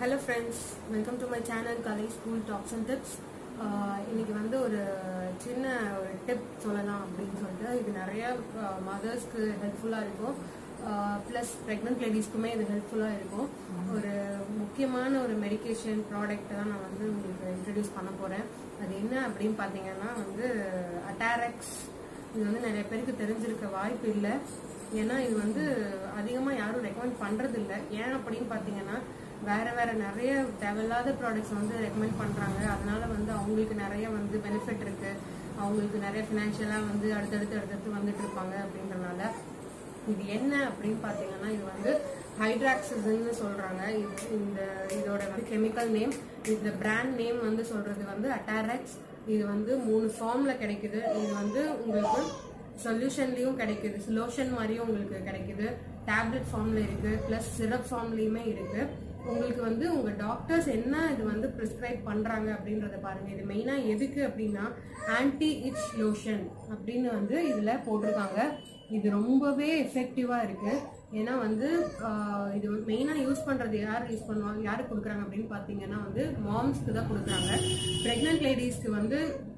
hello friends welcome to my channel Kalai school talks and tips இன்னைக்கு வந்து ஒரு சின்ன ஒரு டிப் சொல்லலாம் அப்படின்னு சொல்லிட்டு இது நிறைய மதர்ஸ்க்கு ஹெல்ப்ஃபுல்லாக இருக்கும் ப்ளஸ் ப்ரெக்னென்ட் லேடிஸ்க்குமே இது ஹெல்ப்ஃபுல்லாக இருக்கும் ஒரு முக்கியமான ஒரு மெடிகேஷன் ப்ராடக்ட் தான் நான் வந்து உங்களுக்கு இன்ட்ரடியூஸ் பண்ண போகிறேன் அது என்ன அப்படின்னு பார்த்தீங்கன்னா வந்து அட்டாரெக்ஸ் இது வந்து நிறைய பேருக்கு தெரிஞ்சிருக்க வாய்ப்பு இல்லை ஏன்னா இது வந்து அதிகமாக யாரும் ரெக்கமெண்ட் பண்ணுறது இல்லை ஏன் அப்படின்னு பார்த்தீங்கன்னா வேற வேற நிறைய தேவையில்லாத ப்ராடக்ட்ஸ் வந்து ரெக்கமெண்ட் பண்ணுறாங்க அதனால வந்து அவங்களுக்கு நிறைய வந்து பெனிஃபிட் இருக்கு அவங்களுக்கு நிறைய ஃபினான்ஷியலாக வந்து அடுத்தடுத்து அடுத்தடுத்து வந்துட்டு இருப்பாங்க அப்படின்றனால இது என்ன அப்படின்னு பார்த்தீங்கன்னா இது வந்து ஹைட்ராக்சிசன்னு சொல்றாங்க இது இந்த இதோட வந்து கெமிக்கல் நேம் இந்த பிராண்ட் நேம் வந்து சொல்றது வந்து அட்டாரெக்ஸ் இது வந்து மூணு ஃபார்ம்ல கிடைக்குது இது வந்து உங்களுக்கு சொல்யூஷன்லயும் கிடைக்குது லோஷன் மாதிரியும் உங்களுக்கு கிடைக்குது டேப்லெட் ஃபார்ம்ல இருக்கு பிளஸ் சிரப் ஃபார்ம்லயுமே இருக்கு உங்களுக்கு வந்து உங்க டாக்டர்ஸ் என்ன இது வந்து ப்ரிஸ்கிரைப் பண்றாங்க அப்படின்றத பாருங்க இது மெயினா எதுக்கு அப்படின்னா ஆன்டி இச் லோஷன் அப்படின்னு வந்து இதுல போட்டிருக்காங்க இது ரொம்பவே எஃபெக்டிவா இருக்கு ஏன்னா வந்து ஆஹ், இது மெயினா யூஸ் பண்றது யார் யூஸ் பண்ணுவாங்க யாருக்கு கொடுக்குறாங்க அப்படின்னு பாத்தீங்கன்னா வந்து மாம்ஸ்க்கு தான் கொடுக்குறாங்க பிரெக்னென்ட் லேடிஸ்க்கு வந்து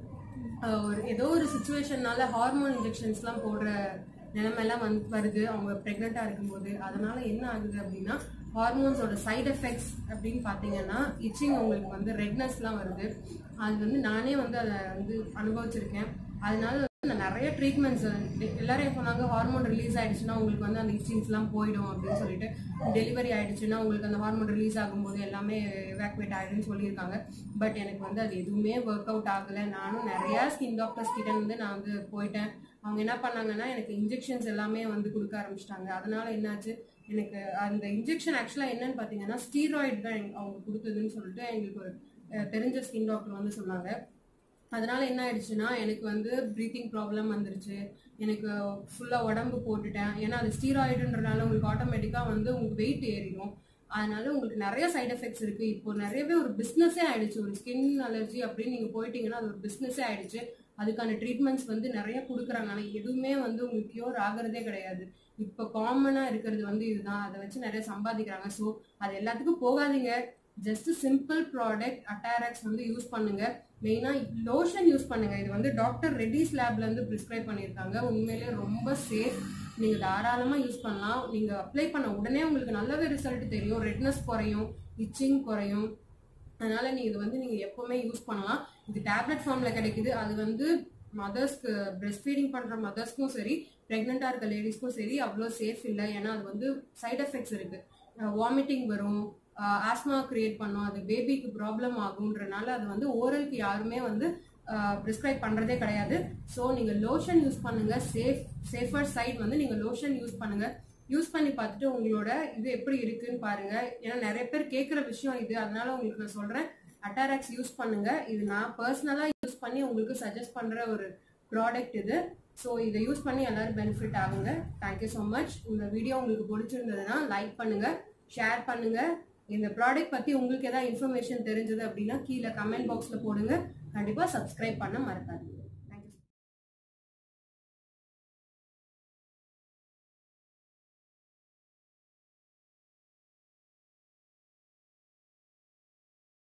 ஆஹ் ஒரு ஏதோ ஒரு சுச்சுவேஷன்னால ஹார்மோன் இன்ஜெக்ஷன்ஸ்லாம் போடுற நிலைமையெல்லாம் வந்து வருது அவங்க ப்ரெக்னெண்ட்டாக இருக்கும்போது அதனால என்ன ஆகுது அப்படின்னா ஹார்மோன்ஸோட சைடு எஃபெக்ட்ஸ் அப்படின்னு பார்த்தீங்கன்னா இச்சிங் உங்களுக்கு வந்து ரெட்னஸ்லாம் வருது அது வந்து நானே வந்து அதை வந்து அனுபவிச்சிருக்கேன் அதனால வந்து நான் நிறைய ட்ரீட்மெண்ட்ஸ் எல்லாரும் என்ன சொன்னாங்க ஹார்மோன் ரிலீஸ் ஆயிடுச்சுன்னா உங்களுக்கு வந்து அந்த இச்சிங்ஸ்லாம் போயிடும் அப்படின்னு சொல்லிட்டு டெலிவரி ஆயிடுச்சுன்னா உங்களுக்கு அந்த ஹார்மோன் ரிலீஸ் ஆகும்போது எல்லாமே எவாக்குவேட் ஆயிடுன்னு சொல்லியிருக்காங்க பட் எனக்கு வந்து அது எதுவுமே ஒர்க் அவுட் ஆகலை நானும் நிறைய ஸ்கின் டாக்டர்ஸ் கிட்ட இருந்து நான் வந்து போயிட்டேன் அவங்க என்ன பண்ணாங்கன்னா எனக்கு இன்ஜெக்ஷன்ஸ் எல்லாமே வந்து கொடுக்க ஆரம்பிச்சிட்டாங்க அதனால என்னாச்சு எனக்கு அந்த இன்ஜெக்ஷன் ஆக்சுவலாக என்னன்னு பார்த்தீங்கன்னா ஸ்டீராய்டு தான் எங்க- அவங்க கொடுத்ததுன்னு சொல்லிட்டு எங்களுக்கு ஒரு அஹ், தெரிஞ்ச ஸ்கின் டாக்டர் வந்து சொன்னாங்க அதனால என்ன ஆயிடுச்சுன்னா எனக்கு வந்து ப்ரீத்திங் ப்ராப்ளம் வந்துருச்சு எனக்கு ஃபுல்லாக உடம்பு போட்டுட்டேன் ஏன்னா அது ஸ்டீராய்டுன்றனால உங்களுக்கு ஆட்டோமேட்டிக்காக வந்து உங்களுக்கு வெயிட் ஏறிடும் அதனால உங்களுக்கு நிறைய சைடு எஃபெக்ட்ஸ் இருக்கு இப்போ நிறையவே ஒரு பிஸ்னஸே ஆயிடுச்சு ஒரு ஸ்கின் அலர்ஜி அப்படின்னு நீங்க போயிட்டீங்கன்னா அது ஒரு பிஸ்னஸே ஆயிடுச்சு அதுக்கான ட்ரீட்மெண்ட்ஸ் வந்து நிறைய கொடுக்குறாங்க ஆனால் எதுவுமே வந்து உங்களுக்கு கியூர் ஆகுறதே கிடையாது இப்போ காமனாக இருக்கிறது வந்து இதுதான் அதை வச்சு நிறைய சம்பாதிக்கிறாங்க ஸோ அது எல்லாத்துக்கும் போகாதீங்க ஜஸ்ட் சிம்பிள் ப்ராடக்ட் அட்டாரக்ஸ் வந்து யூஸ் பண்ணுங்க மெயினா லோஷன் யூஸ் பண்ணுங்க இது வந்து டாக்டர் ரெடிஸ் லேப்ல இருந்து ப்ரிஸ்கிரைப் பண்ணியிருக்காங்க உண்மையிலேயே ரொம்ப சேஃப் நீங்க தாராளமா யூஸ் பண்ணலாம் நீங்க அப்ளை பண்ண உடனே உங்களுக்கு நல்லாவே ரிசல்ட் தெரியும் ரெட்னஸ் குறையும் இச்சிங் குறையும் அதனால நீங்க இது வந்து நீங்க எப்பவுமே யூஸ் பண்ணலாம் இது டேப்லெட் ஃபார்ம்ல கிடைக்குது அது வந்து மதர்ஸ்க்கு பிரஸ்ட் ஃபீடிங் பண்ற மதர்ஸ்க்கும் சரி பிரெக்னெண்டா இருக்க லேடிஸ்க்கும் சரி அவ்வளோ சேஃப் இல்லை ஏன்னா அது வந்து சைடு எஃபெக்ட்ஸ் இருக்கு வாமிட்டிங் வரும் ஆஸ்மா கிரியேட் பண்ணும் அது பேபிக்கு ப்ராப்ளம் ஆகுன்றனால அது வந்து ஓரலுக்கு யாருமே வந்து ப்ரிஸ்கிரைப் பண்றதே கிடையாது ஸோ நீங்க லோஷன் யூஸ் பண்ணுங்க சேஃப் சேஃபர் சைட் வந்து நீங்க லோஷன் யூஸ் பண்ணுங்க யூஸ் பண்ணி பார்த்துட்டு உங்களோட இது எப்படி இருக்குன்னு பாருங்க ஏன்னா நிறைய பேர் கேட்குற விஷயம் இது அதனால உங்களுக்கு நான் சொல்றேன் அட்டாராக்ஸ் யூஸ் பண்ணுங்க இது நான் பர்சனலா யூஸ் பண்ணி உங்களுக்கு சஜஸ்ட் பண்ற ஒரு ப்ராடக்ட் இது ஸோ இதை யூஸ் பண்ணி எல்லாரும் பெனிஃபிட் ஆகுங்க தேங்க்யூ ஸோ மச் இந்த வீடியோ உங்களுக்கு பிடிச்சிருந்ததுன்னா லைக் பண்ணுங்க ஷேர் பண்ணுங்க இந்த ப்ராடக்ட் பத்தி உங்களுக்கு ஏதாவது இன்ஃபர்மேஷன் தெரிஞ்சது அப்படின்னா கீழே கமெண்ட் பாக்ஸ்ல போடுங்க கண்டிப்பா சப்ஸ்கிரைப் பண்ண மறக்காதீங்க